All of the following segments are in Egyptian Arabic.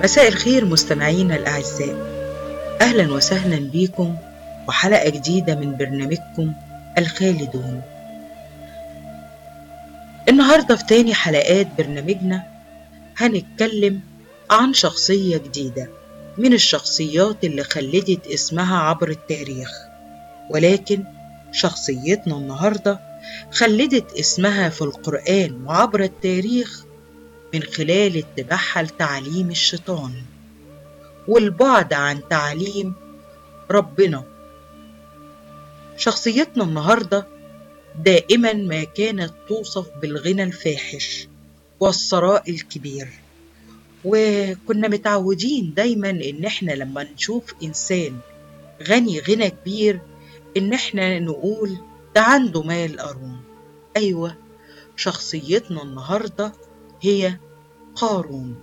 مساء الخير مستمعينا الأعزاء أهلا وسهلا بيكم وحلقة جديدة من برنامجكم الخالدون النهاردة في تاني حلقات برنامجنا هنتكلم عن شخصية جديدة من الشخصيات اللي خلدت اسمها عبر التاريخ ولكن شخصيتنا النهاردة خلدت اسمها في القرآن وعبر التاريخ من خلال اتباعها لتعليم الشيطان والبعد عن تعليم ربنا شخصيتنا النهارده دائما ما كانت توصف بالغنى الفاحش والثراء الكبير وكنا متعودين دايما ان احنا لما نشوف انسان غني غنى كبير ان احنا نقول ده عنده مال قارون ايوه شخصيتنا النهارده هي قارون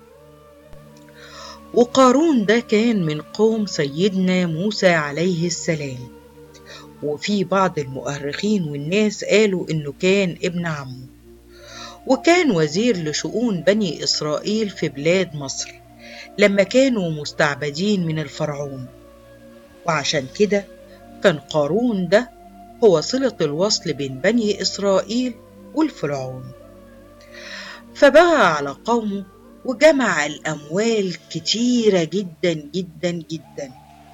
وقارون ده كان من قوم سيدنا موسى عليه السلام وفي بعض المؤرخين والناس قالوا انه كان ابن عمه وكان وزير لشؤون بني اسرائيل في بلاد مصر لما كانوا مستعبدين من الفرعون وعشان كده كان قارون ده هو صلة الوصل بين بني إسرائيل والفرعون فبغى على قومه وجمع الأموال كتيرة جدا جدا جدا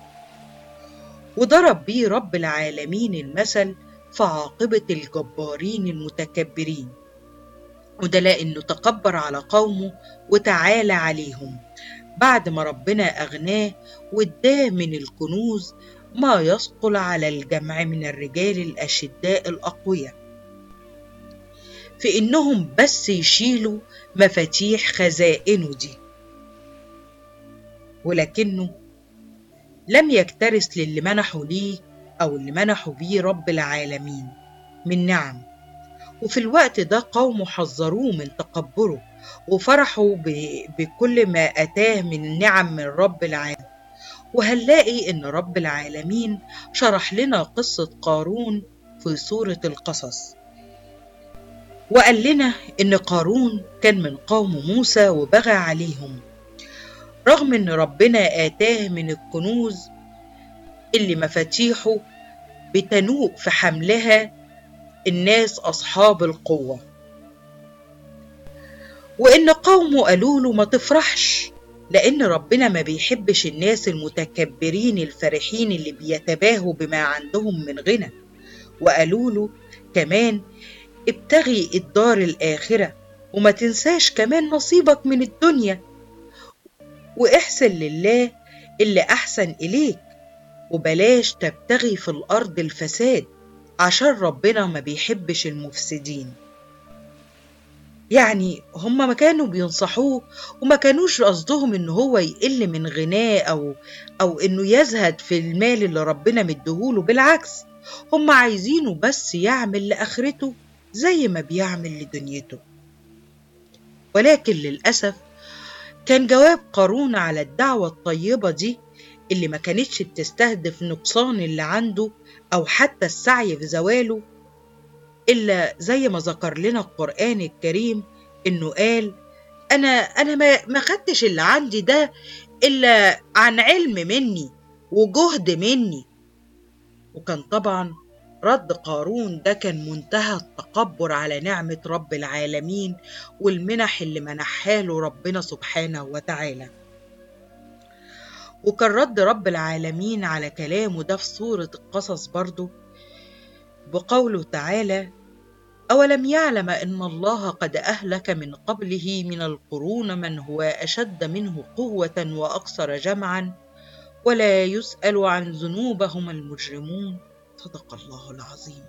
وضرب بيه رب العالمين المثل في عاقبة الجبارين المتكبرين وده لأنه تكبر على قومه وتعالى عليهم بعد ما ربنا أغناه واداه من الكنوز ما يثقل على الجمع من الرجال الأشداء الأقوياء في إنهم بس يشيلوا مفاتيح خزائنه دي ولكنه لم يكترث للي منحوا ليه أو اللي منحوا بيه رب العالمين من نعم وفي الوقت ده قومه حذروه من تكبره وفرحوا بكل ما أتاه من نعم من رب العالمين وهنلاقي إن رب العالمين شرح لنا قصة قارون في سورة القصص وقال لنا إن قارون كان من قوم موسى وبغى عليهم رغم إن ربنا آتاه من الكنوز اللي مفاتيحه بتنوء في حملها الناس أصحاب القوة وإن قومه قالوا له ما تفرحش لأن ربنا ما بيحبش الناس المتكبرين الفرحين اللي بيتباهوا بما عندهم من غنى وقالوا له كمان ابتغي الدار الآخرة وما تنساش كمان نصيبك من الدنيا واحسن لله اللي أحسن إليك وبلاش تبتغي في الأرض الفساد عشان ربنا ما بيحبش المفسدين يعني هما ما كانوا بينصحوه وما كانوش قصدهم ان هو يقل من غناه او او انه يزهد في المال اللي ربنا مديهوله بالعكس هما عايزينه بس يعمل لاخرته زي ما بيعمل لدنيته ولكن للاسف كان جواب قارون على الدعوة الطيبة دي اللي ما كانتش بتستهدف نقصان اللي عنده أو حتى السعي في زواله إلا زي ما ذكر لنا القرآن الكريم إنه قال أنا أنا ما ما خدتش اللي عندي ده إلا عن علم مني وجهد مني وكان طبعا رد قارون ده كان منتهى التكبر على نعمة رب العالمين والمنح اللي منحها له ربنا سبحانه وتعالى وكان رد رب العالمين على كلامه ده في سورة القصص برضه بقوله تعالى أولم يعلم أن الله قد أهلك من قبله من القرون من هو أشد منه قوة وأكثر جمعا ولا يسأل عن ذنوبهم المجرمون صدق الله العظيم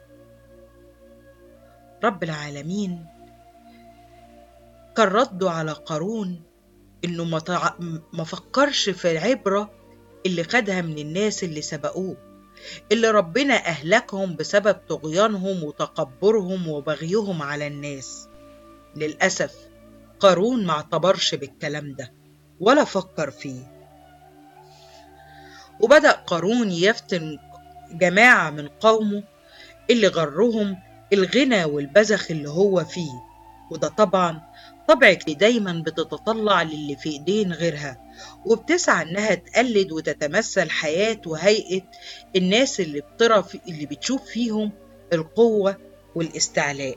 رب العالمين كان رده على قارون انه ما, تع... ما فكرش في العبرة اللي خدها من الناس اللي سبقوه اللي ربنا أهلكهم بسبب طغيانهم وتكبرهم وبغيهم على الناس للأسف قارون ما اعتبرش بالكلام ده ولا فكر فيه وبدأ قارون يفتن جماعة من قومه اللي غرهم الغنى والبذخ اللي هو فيه وده طبعا طبعك دايما بتتطلع للي في ايدين غيرها وبتسعى انها تقلد وتتمثل حياة وهيئة الناس اللي بترى في اللي بتشوف فيهم القوة والاستعلاء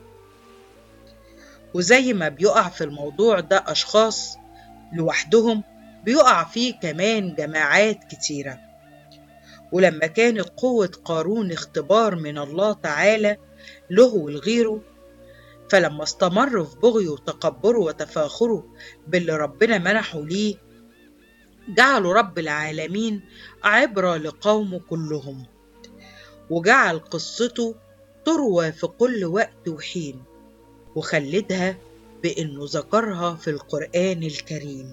وزي ما بيقع في الموضوع ده أشخاص لوحدهم بيقع فيه كمان جماعات كتيرة ولما كانت قوة قارون اختبار من الله تعالى له ولغيره فلما استمر في بغيه وتكبره وتفاخره باللي ربنا منحه ليه جعلوا رب العالمين عبرة لقومه كلهم وجعل قصته تروى في كل وقت وحين وخلدها بإنه ذكرها في القرآن الكريم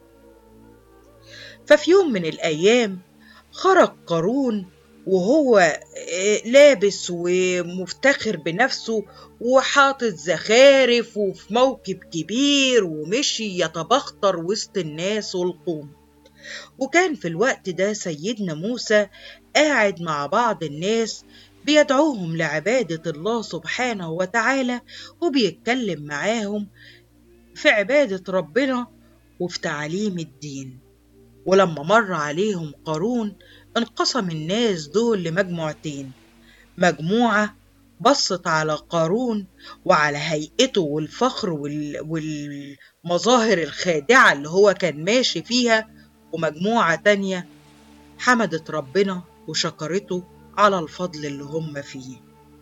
ففي يوم من الأيام خرج قارون وهو لابس ومفتخر بنفسه وحاطط زخارف وفي موكب كبير ومشي يتبختر وسط الناس والقوم وكان في الوقت ده سيدنا موسى قاعد مع بعض الناس بيدعوهم لعبادة الله سبحانه وتعالى وبيتكلم معاهم في عبادة ربنا وفي تعليم الدين ولما مر عليهم قارون انقسم الناس دول لمجموعتين مجموعة بصت على قارون وعلى هيئته والفخر وال... والمظاهر الخادعة اللي هو كان ماشي فيها ومجموعة تانية حمدت ربنا وشكرته على الفضل اللي هم فيه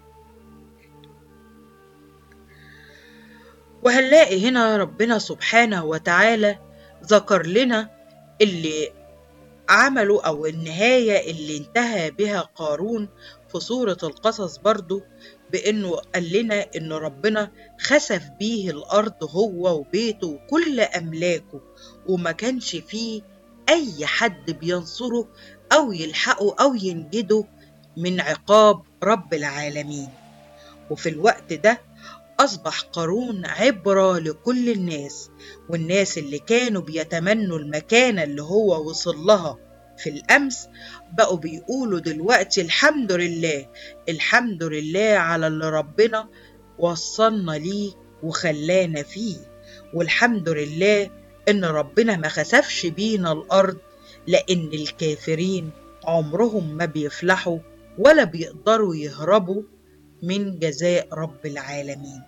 وهنلاقي هنا ربنا سبحانه وتعالى ذكر لنا اللي عمله أو النهاية اللي انتهى بها قارون في سورة القصص برضو بأنه قال لنا إن ربنا خسف بيه الأرض هو وبيته وكل أملاكه وما كانش فيه أي حد بينصره أو يلحقه أو ينجده من عقاب رب العالمين وفي الوقت ده أصبح قارون عبرة لكل الناس والناس اللي كانوا بيتمنوا المكانة اللي هو وصل لها في الأمس بقوا بيقولوا دلوقتي الحمد لله الحمد لله على اللي ربنا وصلنا ليه وخلانا فيه والحمد لله إن ربنا ما خسفش بينا الأرض لأن الكافرين عمرهم ما بيفلحوا ولا بيقدروا يهربوا من جزاء رب العالمين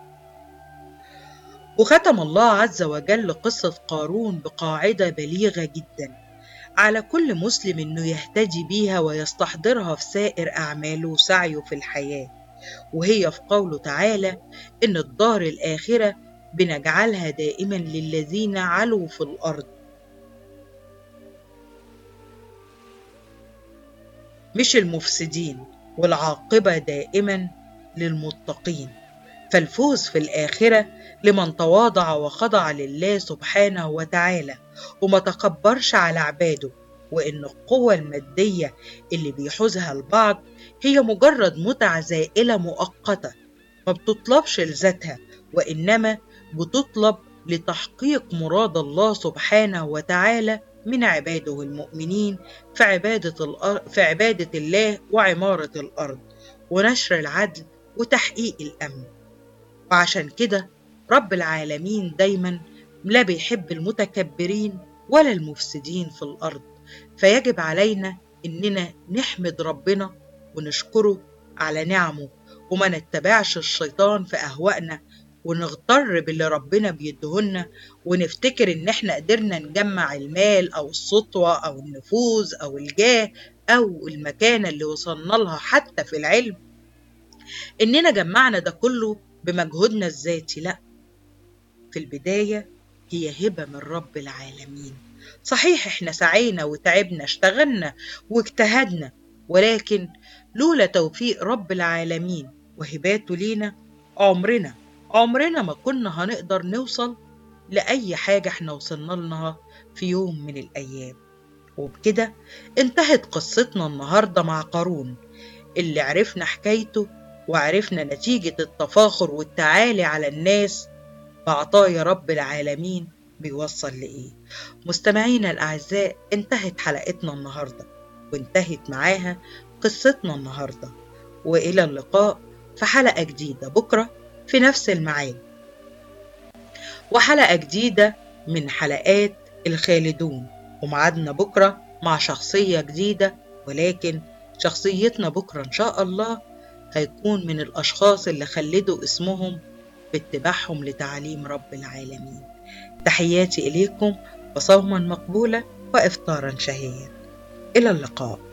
وختم الله عز وجل قصة قارون بقاعدة بليغة جدا على كل مسلم انه يهتدي بيها ويستحضرها في سائر اعماله وسعيه في الحياه وهي في قوله تعالى ان الدار الاخره بنجعلها دائما للذين علوا في الارض مش المفسدين والعاقبه دائما للمتقين فالفوز في الاخره لمن تواضع وخضع لله سبحانه وتعالى وما تكبرش على عباده وإن القوة المادية اللي بيحوزها البعض هي مجرد متعة زائلة مؤقتة ما بتطلبش لذاتها وإنما بتطلب لتحقيق مراد الله سبحانه وتعالى من عباده المؤمنين في عبادة, الأرض في عبادة الله وعمارة الأرض ونشر العدل وتحقيق الأمن وعشان كده رب العالمين دايما لا بيحب المتكبرين ولا المفسدين في الأرض فيجب علينا إننا نحمد ربنا ونشكره على نعمه وما نتبعش الشيطان في أهوائنا ونغتر باللي ربنا بيدهن ونفتكر إن إحنا قدرنا نجمع المال أو السطوة أو النفوذ أو الجاه أو المكانة اللي وصلنا لها حتى في العلم إننا جمعنا ده كله بمجهودنا الذاتي لأ في البداية هي هبة من رب العالمين صحيح احنا سعينا وتعبنا اشتغلنا واجتهدنا ولكن لولا توفيق رب العالمين وهباته لينا عمرنا عمرنا ما كنا هنقدر نوصل لأي حاجة احنا وصلنا لها في يوم من الأيام وبكده انتهت قصتنا النهاردة مع قارون اللي عرفنا حكايته وعرفنا نتيجة التفاخر والتعالي على الناس بعطايا رب العالمين بيوصل لإيه مستمعينا الأعزاء انتهت حلقتنا النهاردة وانتهت معاها قصتنا النهاردة وإلى اللقاء في حلقة جديدة بكرة في نفس الميعاد وحلقة جديدة من حلقات الخالدون ومعادنا بكرة مع شخصية جديدة ولكن شخصيتنا بكرة إن شاء الله هيكون من الأشخاص اللي خلدوا اسمهم باتباعهم لتعاليم رب العالمين تحياتي إليكم وصوما مقبولا وإفطارا شهيا إلى اللقاء